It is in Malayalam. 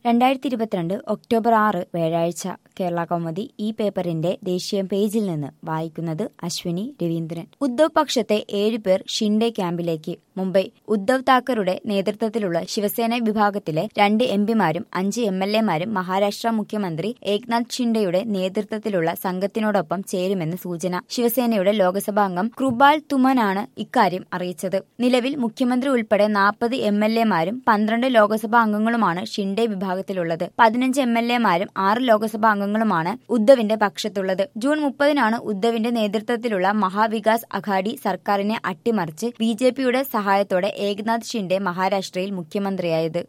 രണ്ടായിരത്തി ഇരുപത്തിരണ്ട് ഒക്ടോബർ ആറ് വ്യാഴാഴ്ച കേരള കൗമുദി ഈ പേപ്പറിന്റെ ദേശീയ പേജിൽ നിന്ന് വായിക്കുന്നത് അശ്വിനി രവീന്ദ്രൻ ഉദ്ധവ് പക്ഷത്തെ ഏഴുപേർ ഷിൻഡെ ക്യാമ്പിലേക്ക് മുംബൈ ഉദ്ധവ് താക്കറുടെ നേതൃത്വത്തിലുള്ള ശിവസേന വിഭാഗത്തിലെ രണ്ട് എംപിമാരും അഞ്ച് എം എൽ എമാരും മഹാരാഷ്ട്ര മുഖ്യമന്ത്രി ഏക്നാഥ് ഷിൻഡെയുടെ നേതൃത്വത്തിലുള്ള സംഘത്തിനോടൊപ്പം ചേരുമെന്ന് സൂചന ശിവസേനയുടെ ലോക്സഭാംഗം കൃപാൽ തുമനാണ് ഇക്കാര്യം അറിയിച്ചത് നിലവിൽ മുഖ്യമന്ത്രി ഉൾപ്പെടെ നാൽപ്പത് എം എൽ എമാരും പന്ത്രണ്ട് ലോക്സഭാ അംഗങ്ങളുമാണ് ഷിൻഡെ വിഭാഗത്തിലുള്ളത് പതിനഞ്ച് എം എൽ എമാരും ആറ് ലോക്സഭാ അംഗങ്ങളുമാണ് ഉദ്ധവിന്റെ പക്ഷത്തുള്ളത് ജൂൺ മുപ്പതിനാണ് ഉദ്ധവിന്റെ നേതൃത്വത്തിലുള്ള മഹാവികാസ് അഘാഡി സർക്കാരിനെ അട്ടിമറിച്ച് ബി ജെ പിയുടെ സഹായത്തോടെ ഏകനാഥ് ഷിൻഡെ മഹാരാഷ്ട്രയിൽ മുഖ്യമന്ത്രിയായത്